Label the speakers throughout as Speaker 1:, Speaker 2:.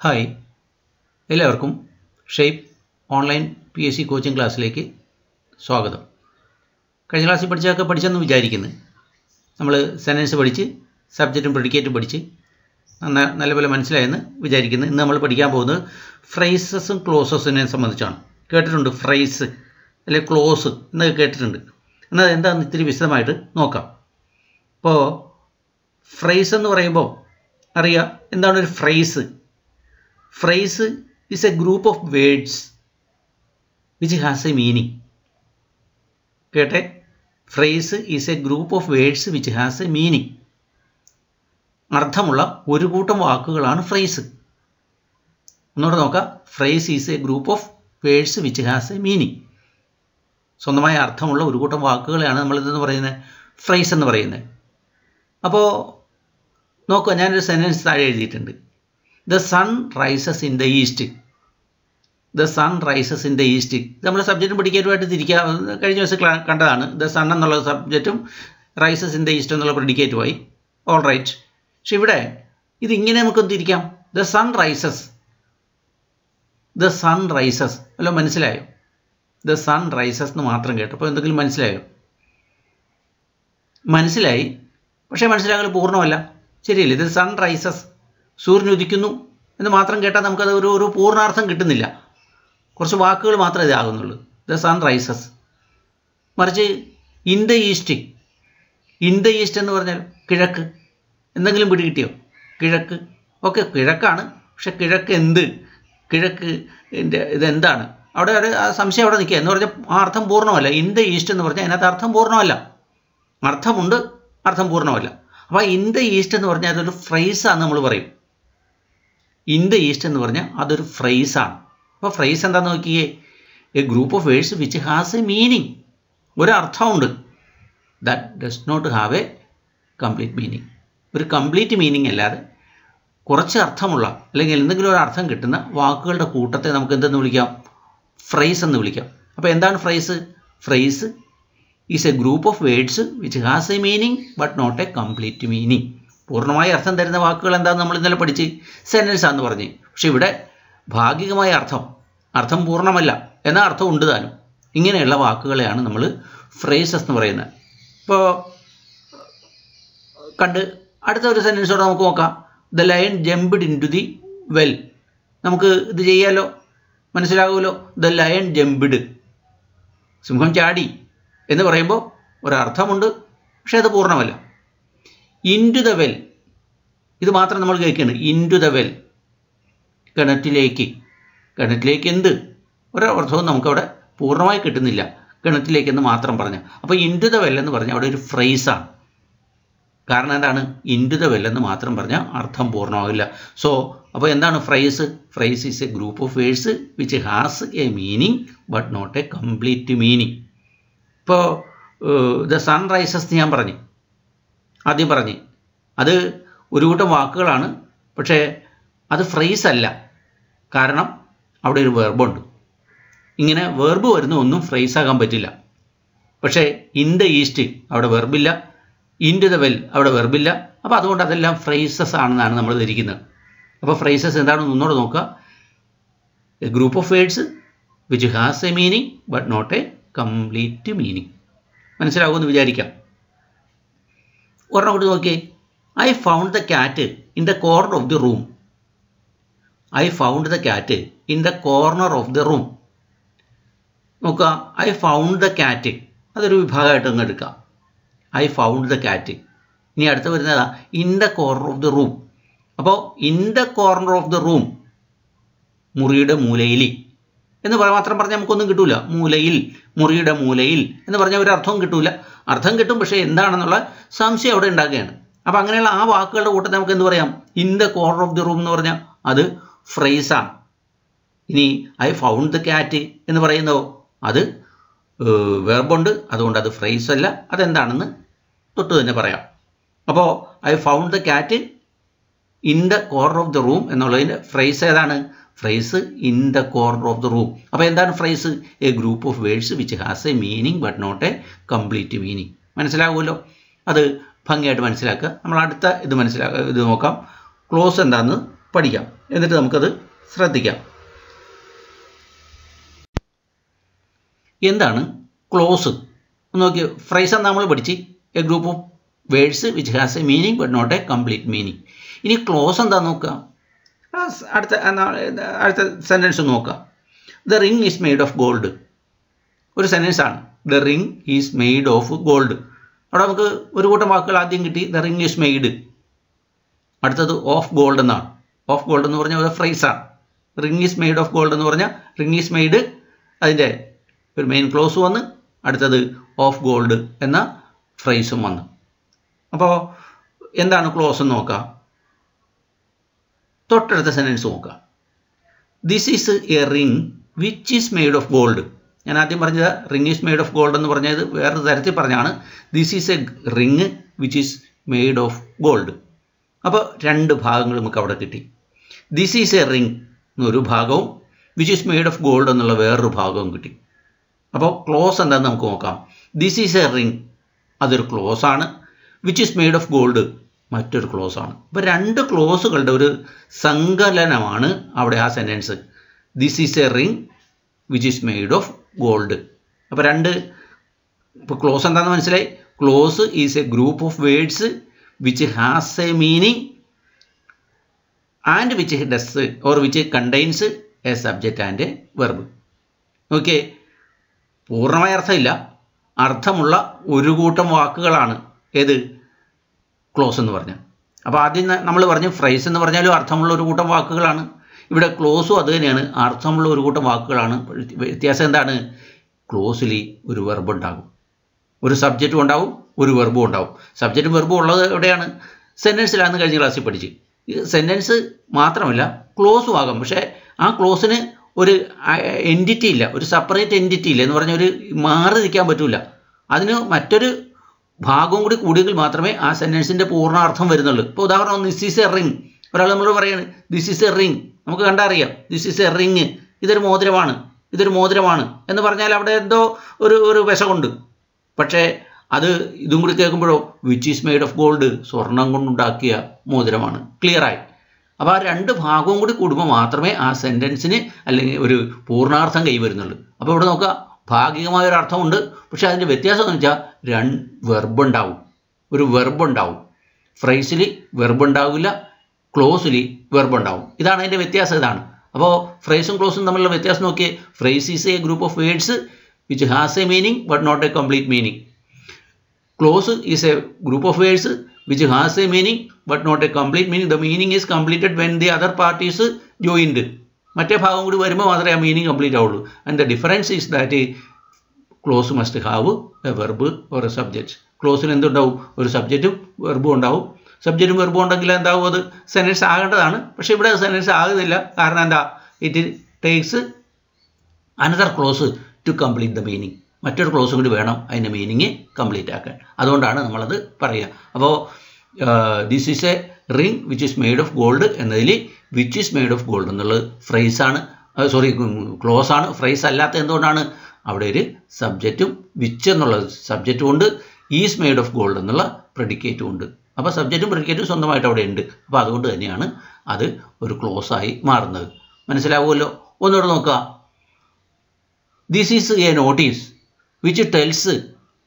Speaker 1: Hi എല്ലാവർക്കും shape online P S C coaching ക്ലാസ്സിലേക്ക് സ്വാഗതം കഴിഞ്ഞ ക്ലാസ്സിൽ പഠിച്ചതൊക്കെ പഠിച്ചെന്ന് വിചാരിക്കുന്നു നമ്മൾ സെൻറ്റൻസ് പഠിച്ച് സബ്ജക്റ്റും പ്രെഡിക്കേറ്റും പഠിച്ച് നന്ന നല്ലപോലെ മനസ്സിലായെന്ന് വിചാരിക്കുന്നു ഇന്ന് നമ്മൾ പഠിക്കാൻ പോകുന്നത് ഫ്രൈസസും ക്ലോസസിനെ സംബന്ധിച്ചാണ് കേട്ടിട്ടുണ്ട് ഫ്രൈസ് അല്ലെ ക്ലോസ് എന്നൊക്കെ കേട്ടിട്ടുണ്ട് എന്നാൽ എന്താണെന്ന് ഇത്തിരി വിശദമായിട്ട് നോക്കാം ഇപ്പോൾ ഫ്രൈസ് എന്ന് പറയുമ്പോൾ അറിയാം എന്താണ് ഒരു phrase phrase is a group of words which has a meaning കേട്ടെ phrase is a group of words which has a meaning അർത്ഥമുള്ള ഒരു കൂട്ടം വാക്കുകളാണ് ഫ്രൈസ് ഒന്നുകൂടെ നോക്കാം phrase is a group of words which has a meaning സ്വന്തമായ അർത്ഥമുള്ള ഒരു കൂട്ടം വാക്കുകളെയാണ് നമ്മൾ ഇതെന്ന് പറയുന്നത് ഫ്രൈസ് എന്ന് പറയുന്നത് അപ്പോൾ നോക്കുക ഞാനൊരു സെൻറ്റൻസ് താഴെ എഴുതിയിട്ടുണ്ട് the sun rises in the east the sun rises in the east ഇത് നമ്മൾ സബ്ജക്റ്റും പിടിക്കേറ്റുമായിട്ട് തിരിക്കുക കഴിഞ്ഞ ദിവസം കണ്ടതാണ് ദ സൺ എന്നുള്ള സബ്ജക്റ്റും റൈസസ് ഇൻ ദ ഈസ്റ്റ് എന്നുള്ള പ്രിഡിക്കേറ്റുമായി ഓൾ റൈറ്റ് പക്ഷെ ഇവിടെ ഇതിങ്ങനെ നമുക്കൊന്ന് തിരിക്കാം the sun rises the sun rises വല്ല മനസ്സിലായോ ദ സൺ റൈസസ് എന്ന് മാത്രം കേട്ടപ്പോൾ എന്തെങ്കിലും മനസ്സിലായോ മനസ്സിലായി പക്ഷേ മനസ്സിലാകൽ പൂർണ്ണമല്ല ശരിയല്ലേ ഇത് സൺ റൈസസ് സൂര്യൻ ഉദിക്കുന്നു എന്ന് മാത്രം കേട്ടാൽ നമുക്കത് ഒരു ഒരു പൂർണ്ണാർത്ഥം കിട്ടുന്നില്ല കുറച്ച് വാക്കുകൾ മാത്രമേ ഇതാകുന്നുള്ളൂ ദ സൺ റൈസസ് മറിച്ച് in the east in the east എന്ന് പറഞ്ഞാൽ കിഴക്ക് എന്തെങ്കിലും പിടി കിട്ടിയോ കിഴക്ക് ഓക്കെ കിഴക്കാണ് പക്ഷെ കിഴക്ക് എന്ത് കിഴക്ക് ഇതെന്താണ് അവിടെ ഒരു സംശയം അവിടെ നിൽക്കുക എന്ന് പറഞ്ഞാൽ ആ അർത്ഥം പൂർണ്ണമല്ല ഇൻ ദ ഈസ്റ്റ് എന്ന് പറഞ്ഞാൽ അതിനകത്ത് അർത്ഥം പൂർണ്ണമല്ല അർത്ഥമുണ്ട് അർത്ഥം പൂർണ്ണമല്ല അപ്പോൾ ഇൻ ദ ഈസ്റ്റ് എന്ന് പറഞ്ഞാൽ അതൊരു ഫ്രൈസാണ് നമ്മൾ പറയും ഇൻ ദ ഈസ്റ്റ് എന്ന് പറഞ്ഞാൽ അതൊരു ഫ്രൈസാണ് അപ്പോൾ ഫ്രൈസ് എന്താണെന്ന് നോക്കിയേ a group of words which has a meaning ഒരു അർത്ഥമുണ്ട് that does not have a complete meaning a complete meaning അല്ലാതെ കുറച്ച് അർത്ഥമുള്ള അല്ലെങ്കിൽ എന്തെങ്കിലും ഒരു അർത്ഥം കിട്ടുന്ന വാക്കുകളുടെ കൂട്ടത്തെ നമുക്ക് എന്തെന്ന് വിളിക്കാം ഫ്രൈസ് എന്ന് വിളിക്കാം അപ്പോൾ എന്താണ് phrase phrase is a group of words which has a meaning but not a complete meaning പൂർണ്ണമായ അർത്ഥം തരുന്ന വാക്കുകൾ എന്താണെന്ന് നമ്മൾ ഇന്നലെ പഠിച്ച് സെൻറ്റൻസ് ആണെന്ന് പറഞ്ഞു പക്ഷെ ഇവിടെ ഭാഗികമായ അർത്ഥം അർത്ഥം പൂർണ്ണമല്ല എന്ന അർത്ഥം ഉണ്ട് താനും ഇങ്ങനെയുള്ള വാക്കുകളെയാണ് നമ്മൾ ഫ്രേസസ് എന്ന് പറയുന്നത് ഇപ്പോൾ കണ്ട് അടുത്ത ഒരു സെൻറ്റൻസോടെ നമുക്ക് നോക്കാം the lion jumped into the well നമുക്ക് ഇത് ചെയ്യാലോ മനസ്സിലാകുമല്ലോ ദ ലയൺ ജംപ്ഡ് സിംഹം ചാടി എന്ന് പറയുമ്പോൾ ഒരർത്ഥമുണ്ട് പക്ഷേ അത് പൂർണ്ണമല്ല ഇൻ ടു ദ വെൽ ഇത് മാത്രം നമ്മൾ കേൾക്കുകയാണ് ഇൻ ടു ദ വെൽ കിണറ്റിലേക്ക് കിണറ്റിലേക്ക് എന്ത് ഒരർത്ഥവും നമുക്കവിടെ പൂർണ്ണമായി കിട്ടുന്നില്ല കിണറ്റിലേക്ക് എന്ന് മാത്രം പറഞ്ഞ അപ്പോൾ ഇൻ ടു ദ വെൽ എന്ന് പറഞ്ഞാൽ അവിടെ ഒരു ഫ്രൈസാണ് കാരണം എന്താണ് ഇൻ ടു ദ വെൽ എന്ന് മാത്രം പറഞ്ഞാൽ അർത്ഥം പൂർണ്ണമാകില്ല സോ അപ്പോൾ എന്താണ് phrase phrase is a group of words which has a meaning but not a complete meaning ഇപ്പോൾ ദ സൺ റൈസസ് ഞാൻ പറഞ്ഞു ആദ്യം പറഞ്ഞ് അത് ഒരു കൂട്ടം വാക്കുകളാണ് പക്ഷേ അത് ഫ്രൈസ് അല്ല കാരണം അവിടെ ഒരു വെർബുണ്ട് ഇങ്ങനെ വെർബ് വരുന്ന ഒന്നും ഫ്രൈസ് ആകാൻ പറ്റില്ല പക്ഷേ ഇൻ ദ ഈസ്റ്റ് അവിടെ വെർബില്ല ഇൻ ടു ദ വെൽ അവിടെ വെർബില്ല അപ്പോൾ അതുകൊണ്ട് അതെല്ലാം ഫ്രൈസസ് ആണെന്നാണ് നമ്മൾ ധരിക്കുന്നത് അപ്പോൾ ഫ്രൈസസ് എന്താണെന്ന് ഒന്നുകൂടെ നോക്കുക a group of words which has a meaning but not a complete meaning മനസ്സിലാകുമെന്ന് വിചാരിക്കാം ഒരെണ്ണം കൂടി നോക്കിയേ I found the cat in the corner of the room I found the cat in the corner of the room നോക്കുക I found the cat അതൊരു വിഭാഗമായിട്ട് അങ്ങ് എടുക്കാം ഐ ഫൗണ്ട് ദ ക്യാറ്റ് ഇനി അടുത്ത് വരുന്നതാ in the corner of the room അപ്പോൾ in the corner of the room മുറിയുടെ മൂലയിൽ എന്ന് മാത്രം പറഞ്ഞാൽ നമുക്കൊന്നും കിട്ടൂല മൂലയിൽ മുറിയുടെ മൂലയിൽ എന്ന് പറഞ്ഞാൽ ഒരു അർത്ഥവും കിട്ടൂല അർത്ഥം കിട്ടും പക്ഷേ എന്താണെന്നുള്ള സംശയം അവിടെ ഉണ്ടാക്കുകയാണ് അപ്പോൾ അങ്ങനെയുള്ള ആ വാക്കുകളുടെ കൂട്ടത്തിൽ നമുക്ക് എന്ത് പറയാം in the corner of the room എന്ന് പറഞ്ഞാൽ അത് ഫ്രൈസാണ് ഇനി ഐ ഫൗണ്ട് ദ ക്യാറ്റ് എന്ന് പറയുന്നതോ അത് വെർബുണ്ട് അതുകൊണ്ട് അത് ഫ്രൈസ് അല്ല അതെന്താണെന്ന് തൊട്ട് തന്നെ പറയാം അപ്പോൾ I found the cat in the corner of the room എന്നുള്ളതിൻ്റെ ഫ്രൈസ് ഏതാണ് phrase in the corner of the room അപ്പോൾ എന്താണ് phrase a group of words which has a meaning but not a complete meaning മനസ്സിലാകുമല്ലോ അത് ഭംഗിയായിട്ട് മനസ്സിലാക്കുക നമ്മൾ അടുത്ത ഇത് മനസ്സിലാക്കുക ഇത് നോക്കാം ക്ലോസ് എന്താണെന്ന് പഠിക്കാം എന്നിട്ട് നമുക്കത് ശ്രദ്ധിക്കാം എന്താണ് ക്ലോസ് നോക്കി ഫ്രൈസ് എന്ന് നമ്മൾ പഠിച്ച് a group of words which has a meaning but not a complete meaning ഇനി ക്ലോസ് എന്താ നോക്കുക അടുത്ത അടുത്ത സെൻറ്റൻസ് നോക്കുക the ring is made of gold ഒരു സെൻറ്റൻസ് ആണ് the ring is made of gold അവിടെ നമുക്ക് ഒരു കൂട്ടം വാക്കുകൾ ആദ്യം കിട്ടി ദ റിങ് ഈസ് മെയ്ഡ് അടുത്തത് ഓഫ് ഗോൾഡ് എന്നാണ് ഓഫ് ഗോൾഡ് എന്ന് പറഞ്ഞാൽ ഒരു ഫ്രൈസാണ് ring is made of gold എന്ന് പറഞ്ഞാൽ റിങ് ഈസ് മെയ്ഡ് അതിൻ്റെ ഒരു മെയിൻ ക്ലോസ് വന്ന് അടുത്തത് ഓഫ് ഗോൾഡ് എന്ന ഫ്രൈസും വന്നു അപ്പോൾ എന്താണ് ക്ലോസ് എന്ന് നോക്കാം തൊട്ടടുത്ത സെൻറ്റൻസ് നോക്കാം this is a ring which is made of gold ഞാൻ ആദ്യം പറഞ്ഞത് ring is made of gold എന്ന് പറഞ്ഞത് വേറൊരു തരത്തിൽ പറഞ്ഞാണ് this is a ring which is made of gold അപ്പോൾ രണ്ട് ഭാഗങ്ങൾ നമുക്ക് അവിടെ കിട്ടി ദിസ് ഈസ് എ റിങ് എന്നൊരു ഭാഗവും which is made of gold എന്നുള്ള വേറൊരു ഭാഗവും കിട്ടി അപ്പോൾ ക്ലോസ് എന്താണെന്ന് നമുക്ക് നോക്കാം ദിസ് ഈസ് എ റിങ് അതൊരു ക്ലോസ് ആണ് which is made of gold മറ്റൊരു ക്ലോസ് ആണ് അപ്പോൾ രണ്ട് ക്ലോസുകളുടെ ഒരു സങ്കലനമാണ് അവിടെ ആ sentence this is a ring which is made of gold അപ്പോൾ രണ്ട് ഇപ്പോൾ ക്ലോസ് എന്താണെന്ന് മനസ്സിലായി clause is a group of words which has a meaning and which does or which contains a subject and a verb okay പൂർണ്ണമായ അർത്ഥമില്ല അർത്ഥമുള്ള ഒരു കൂട്ടം വാക്കുകളാണ് ഏത് ക്ലോസ് എന്ന് പറഞ്ഞാൽ അപ്പോൾ ആദ്യം നമ്മൾ പറഞ്ഞു ഫ്രൈസ് എന്ന് പറഞ്ഞാലും അർത്ഥമുള്ള ഒരു കൂട്ടം വാക്കുകളാണ് ഇവിടെ ക്ലോസും അത് തന്നെയാണ് അർത്ഥമുള്ള ഒരു കൂട്ടം വാക്കുകളാണ് വ്യത്യാസം എന്താണ് ക്ലോസിൽ ഒരു വെർബ് ഉണ്ടാകും ഒരു സബ്ജക്റ്റും ഉണ്ടാവും ഒരു വെർബും ഉണ്ടാവും സബ്ജക്റ്റും വെർബും ഉള്ളത് എവിടെയാണ് സെൻറ്റൻസിലാണെന്ന് കഴിഞ്ഞ ക്ലാസ്സിൽ പഠിച്ച് സെൻറ്റൻസ് മാത്രമല്ല ക്ലോസും ആകാം പക്ഷേ ആ ക്ലോസിന് ഒരു എൻറ്റിറ്റി ഇല്ല ഒരു സെപ്പറേറ്റ് എൻറ്റിറ്റി ഇല്ല എന്ന് പറഞ്ഞാൽ ഒരു മാറി നിൽക്കാൻ പറ്റില്ല അതിന് മറ്റൊരു ഭാഗവും കൂടി കൂടിയെങ്കിൽ മാത്രമേ ആ സെൻറ്റൻസിൻ്റെ പൂർണ്ണാർത്ഥം വരുന്നുള്ളൂ ഇപ്പോൾ ഉദാഹരണം ദിസ് ഈസ് എ റിങ് ഒരാൾ നമ്മൾ പറയുന്നത് ദിസ് ഈസ് എ റിങ് നമുക്ക് കണ്ടറിയാം ദിസ് ഈസ് എ റിങ് ഇതൊരു മോതിരമാണ് ഇതൊരു മോതിരമാണ് എന്ന് പറഞ്ഞാൽ അവിടെ എന്തോ ഒരു ഒരു വിഷമുണ്ട് പക്ഷേ അത് ഇതും കൂടി കേൾക്കുമ്പോഴോ which is made of gold സ്വർണം കൊണ്ടുണ്ടാക്കിയ മോതിരമാണ് ക്ലിയറായി അപ്പോൾ ആ രണ്ട് ഭാഗവും കൂടി കൂടുമ്പോൾ മാത്രമേ ആ സെൻറ്റൻസിന് അല്ലെങ്കിൽ ഒരു പൂർണ്ണാർത്ഥം കൈവരുന്നുള്ളൂ അപ്പോൾ ഇവിടെ നോക്കുക ഭാഗികമായ ഒരു അർത്ഥമുണ്ട് പക്ഷേ അതിൻ്റെ വ്യത്യാസം എന്ന് വെച്ചാൽ രണ്ട് വെർബ് ഉണ്ടാവും ഒരു വെർബ് ഉണ്ടാവും ഫ്രൈസിൽ വെർബ് ഉണ്ടാവില്ല ക്ലോസിൽ വെർബ് ഉണ്ടാവും ഇതാണ് അതിൻ്റെ വ്യത്യാസം ഇതാണ് അപ്പോൾ ഫ്രൈസും ക്ലോസും തമ്മിലുള്ള വ്യത്യാസം നോക്കിയേ phrase is a group of words which has a meaning but not a complete meaning clause is a group of words which has a meaning but not a complete meaning the meaning is completed when the other parties joined മറ്റേ ഭാഗം കൂടി വരുമ്പോൾ മാത്രമേ ആ meaning complete ആവുള്ളൂ and the difference is that clause must have a verb or a subject ക്ലോസിന് എന്തുണ്ടാവും ഒരു സബ്ജക്റ്റും വെർബും ഉണ്ടാവും സബ്ജക്റ്റും വെർബും ഉണ്ടെങ്കിൽ എന്താവും അത് സെൻറ്റൻസ് ആകേണ്ടതാണ് പക്ഷേ ഇവിടെ സെൻറ്റൻസ് ആകുന്നില്ല കാരണം എന്താ it takes another clause to complete the meaning മറ്റൊരു ക്ലോസും കൂടി വേണം അതിൻ്റെ മീനിങ് കംപ്ലീറ്റ് ആക്കാൻ അതുകൊണ്ടാണ് നമ്മളത് പറയുക അപ്പോൾ this is a ring which is made of gold എന്നതിൽ which is made of gold എന്നുള്ളത് ഫ്രൈസാണ് സോറി ക്ലോസ് ആണ് ഫ്രൈസ് അല്ലാത്ത എന്തുകൊണ്ടാണ് അവിടെ ഒരു സബ്ജക്റ്റും വിച്ച് എന്നുള്ള സബ്ജക്റ്റും ഉണ്ട് ഈസ് മെയ്ഡ് ഓഫ് ഗോൾഡ് എന്നുള്ള പ്രെഡിക്കേറ്റും ഉണ്ട് അപ്പോൾ സബ്ജക്റ്റും പ്രെഡിക്കേറ്റും സ്വന്തമായിട്ട് അവിടെ ഉണ്ട് അപ്പോൾ അതുകൊണ്ട് തന്നെയാണ് അത് ഒരു ക്ലോസ് ആയി മാറുന്നത് മനസ്സിലാവുമല്ലോ ഒന്നുകൂടെ നോക്കുക this is a notice which tells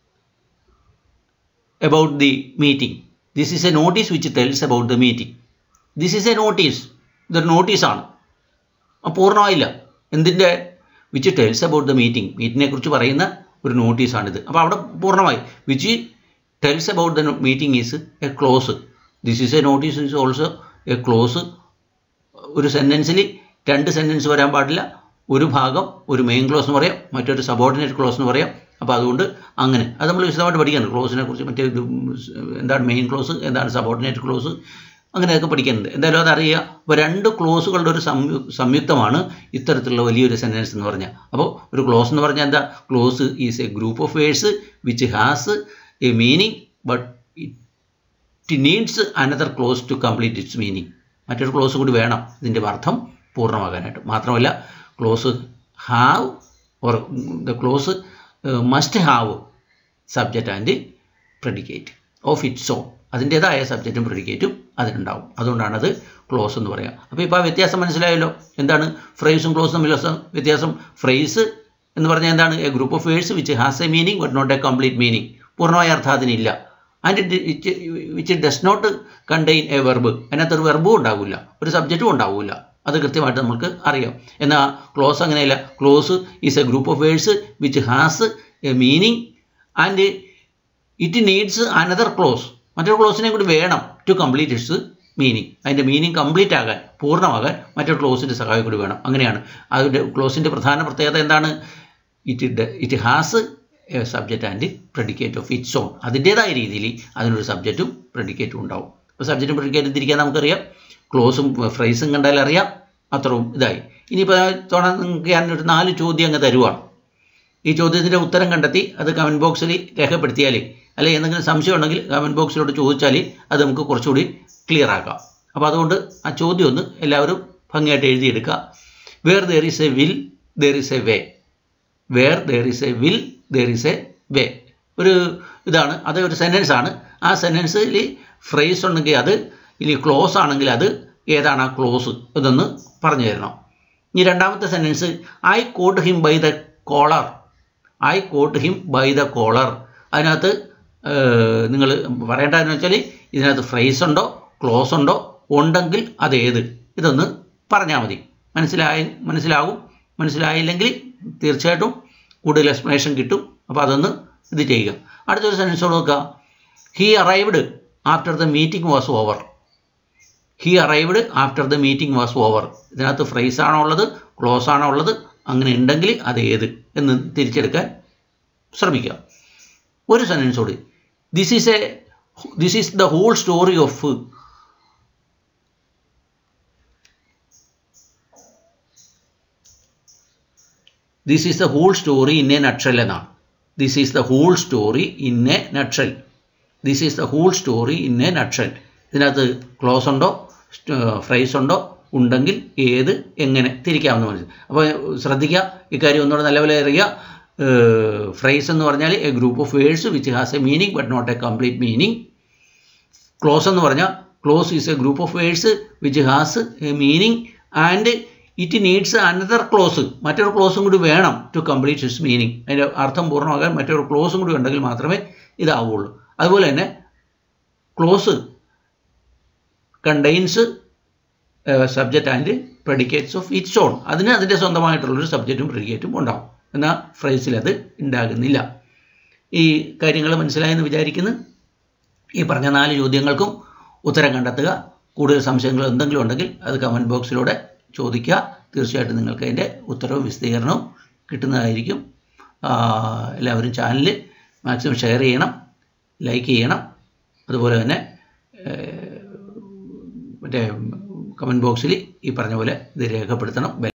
Speaker 1: about the meeting. This is a notice which tells about the meeting. This is a notice. ഇതൊരു നോട്ടീസാണ് പൂർണ്ണമായില്ല എന്തിൻ്റെ which tells about the meeting മീറ്റിനെ കുറിച്ച് പറയുന്ന ഒരു നോട്ടീസാണിത് അപ്പോൾ അവിടെ പൂർണ്ണമായി which tells about the meeting is a clause this is a notice is also a clause ഒരു സെൻറ്റൻസിൽ രണ്ട് സെൻറ്റൻസ് വരാൻ പാടില്ല ഒരു ഭാഗം ഒരു മെയിൻ ക്ലോസ് എന്ന് പറയാം മറ്റൊരു സബോർഡിനേറ്റ് ക്ലോസ് എന്ന് പറയാം അപ്പോൾ അതുകൊണ്ട് അങ്ങനെ അത് നമ്മൾ വിശദമായിട്ട് പഠിക്കാനുണ്ട് ക്ലോസിനെ കുറിച്ച് മറ്റേ ഇത് എന്താണ് മെയിൻ ക്ലോസ് എന്താണ് സബോർഡിനേറ്റ് ക്ലോസ് അങ്ങനെയൊക്കെ പഠിക്കുന്നുണ്ട് എന്തായാലും അതറിയുക അപ്പോൾ രണ്ട് ക്ലോസുകളുടെ ഒരു സംയു സംയുക്തമാണ് ഇത്തരത്തിലുള്ള വലിയൊരു സെൻറ്റൻസ് എന്ന് പറഞ്ഞാൽ അപ്പോൾ ഒരു ക്ലോസ് എന്ന് പറഞ്ഞാൽ എന്താ clause is a group of words which has a meaning but it needs another clause to complete its meaning മറ്റൊരു ക്ലോസ് കൂടി വേണം ഇതിൻ്റെ അർത്ഥം പൂർണ്ണമാകാനായിട്ട് മാത്രമല്ല clause have or the clause must have subject and predicate of its own അതിൻ്റേതായ സബ്ജക്റ്റും പ്രിഡിക്കേറ്റും അതിനുണ്ടാവും അതുകൊണ്ടാണ് അത് ക്ലോസ് എന്ന് പറയുക അപ്പോൾ ഇപ്പോൾ ആ വ്യത്യാസം മനസ്സിലായല്ലോ എന്താണ് ഫ്രേസും ക്ലോസും തമ്മിലുള്ള വ്യത്യാസം ഫ്രേസ് എന്ന് പറഞ്ഞാൽ എന്താണ് a group of words which has a meaning but not a complete meaning പൂർണ്ണമായ അർത്ഥം അതിനില്ല and which does not contain a verb അതിനകത്ത് ഒരു വെർബും ഉണ്ടാവില്ല ഒരു സബ്ജക്റ്റും ഉണ്ടാവില്ല അത് കൃത്യമായിട്ട് നമുക്ക് അറിയാം എന്നാൽ ക്ലോസ് അങ്ങനെയല്ല clause is a group of words which has a meaning and it needs another clause മറ്റൊരു ക്ലോസിനെ കൂടി വേണം ടു കംപ്ലീറ്റ് ഇറ്റ്സ് മീനിങ് അതിൻ്റെ മീനിങ് കംപ്ലീറ്റ് ആകാൻ പൂർണ്ണമാകാൻ മറ്റൊരു ക്ലോസിൻ്റെ സഹായം കൂടി വേണം അങ്ങനെയാണ് അതിൻ്റെ ക്ലോസിൻ്റെ പ്രധാന പ്രത്യേകത എന്താണ് it it has a subject and predicate of its own അതിൻ്റേതായ രീതിയിൽ അതിനൊരു സബ്ജക്റ്റും പ്രെഡിക്കേറ്റും ഉണ്ടാവും അപ്പോൾ സബ്ജക്റ്റും പ്രെഡിക്കേറ്റും തിരിക്കാൻ നമുക്കറിയാം ക്ലോസും ഫ്രൈസും കണ്ടാൽ അറിയാം അത്രയും ഇതായി ഇനിയിപ്പോൾ തോന്നാൻ നിങ്ങൾക്ക് ഞാനൊരു നാല് ചോദ്യം അങ്ങ് തരുവാണ് ഈ ചോദ്യത്തിൻ്റെ ഉത്തരം കണ്ടെത്തി അത് കമൻറ്റ് ബോക്സിൽ രേഖപ്പെടുത്തിയാൽ അല്ലെങ്കിൽ എന്തെങ്കിലും സംശയം ഉണ്ടെങ്കിൽ കമൻറ്റ് ബോക്സിലോട്ട് ചോദിച്ചാൽ അത് നമുക്ക് കുറച്ചുകൂടി ക്ലിയർ ആക്കാം അപ്പോൾ അതുകൊണ്ട് ആ ചോദ്യം ഒന്ന് എല്ലാവരും ഭംഗിയായിട്ട് എഴുതിയെടുക്കുക where there is a will there is a way where there is a will there is a way ഒരു ഇതാണ് അത് ഒരു സെൻറ്റൻസ് ആണ് ആ സെൻറ്റൻസിൽ ഫ്രേസ് ഉണ്ടെങ്കിൽ അത് ഇനി ക്ലോസ് ആണെങ്കിൽ അത് ഏതാണ് ആ ക്ലോസ് ഇതൊന്ന് പറഞ്ഞു തരണം ഇനി രണ്ടാമത്തെ sentence I caught him by the collar I caught him by the collar അതിനകത്ത് നിങ്ങൾ പറയേണ്ടതെന്ന് വെച്ചാൽ ഇതിനകത്ത് ഫ്രേസ് ഉണ്ടോ ക്ലോസ് ഉണ്ടോ ഉണ്ടെങ്കിൽ അതേത് ഇതൊന്ന് പറഞ്ഞാൽ മതി മനസ്സിലായി മനസ്സിലാകും മനസ്സിലായില്ലെങ്കിൽ തീർച്ചയായിട്ടും കൂടുതൽ എക്സ്പ്ലനേഷൻ കിട്ടും അപ്പോൾ അതൊന്ന് ഇത് ചെയ്യുക അടുത്തൊരു സെൻറ്റൻസ് നോക്കുക he arrived after the meeting was over he arrived after the meeting was over ഇതിനകത്ത് ഫ്രേസ് ആണോ ഉള്ളത് ക്ലോസ് ആണോ ഉള്ളത് അങ്ങനെ ഉണ്ടെങ്കിൽ അത് ഏത് എന്ന് തിരിച്ചെടുക്കാൻ ശ്രമിക്കുക ഒരു സെൻറ്റൻസ് കൂടി this is a this is the whole story of this is the whole story in a nutshell എന്നാണ് this is the whole story in a nutshell this is the whole story in a nutshell ഇതിനകത്ത് clause ഉണ്ടോ fries ഉണ്ടോ ഉണ്ടെങ്കിൽ ഏത് എങ്ങനെ തിരിക്കാമെന്ന് മനസ്സിൽ അപ്പോൾ ശ്രദ്ധിക്കുക ഇക്കാര്യം ഒന്നുകൂടെ നല്ലപോലെ അറിയുക ഫ്രൈസ് എന്ന് പറഞ്ഞാൽ a group of words which has a meaning but not a complete meaning clause എന്ന് പറഞ്ഞാൽ clause is a group of words which has a meaning and it needs another clause മറ്റൊരു ക്ലോസും കൂടി വേണം ടു കംപ്ലീറ്റ് ഇറ്റ്സ് മീനിങ് അതിൻ്റെ അർത്ഥം പൂർണ്ണമാകാൻ മറ്റൊരു ക്ലോസും കൂടി ഉണ്ടെങ്കിൽ മാത്രമേ ഇതാവുള്ളൂ അതുപോലെ തന്നെ clause contains subject and predicates of its own അതിന് അതിൻ്റെ സ്വന്തമായിട്ടുള്ളൊരു സബ്ജക്റ്റും പ്രെഡിക്കേറ്റും ഉണ്ടാവും എന്നാൽ ഫ്രൈസിൽ അത് ഉണ്ടാകുന്നില്ല ഈ കാര്യങ്ങൾ മനസ്സിലായെന്ന് വിചാരിക്കുന്നു ഈ പറഞ്ഞ നാല് ചോദ്യങ്ങൾക്കും ഉത്തരം കണ്ടെത്തുക കൂടുതൽ സംശയങ്ങൾ എന്തെങ്കിലും ഉണ്ടെങ്കിൽ അത് കമൻറ്റ് ബോക്സിലൂടെ ചോദിക്കുക തീർച്ചയായിട്ടും നിങ്ങൾക്ക് അതിൻ്റെ ഉത്തരവും വിശദീകരണവും കിട്ടുന്നതായിരിക്കും എല്ലാവരും ചാനൽ മാക്സിമം ഷെയർ ചെയ്യണം ലൈക്ക് ചെയ്യണം അതുപോലെ തന്നെ മറ്റേ കമൻറ്റ് ബോക്സിൽ ഈ പറഞ്ഞ പോലെ ഇത് രേഖപ്പെടുത്തണം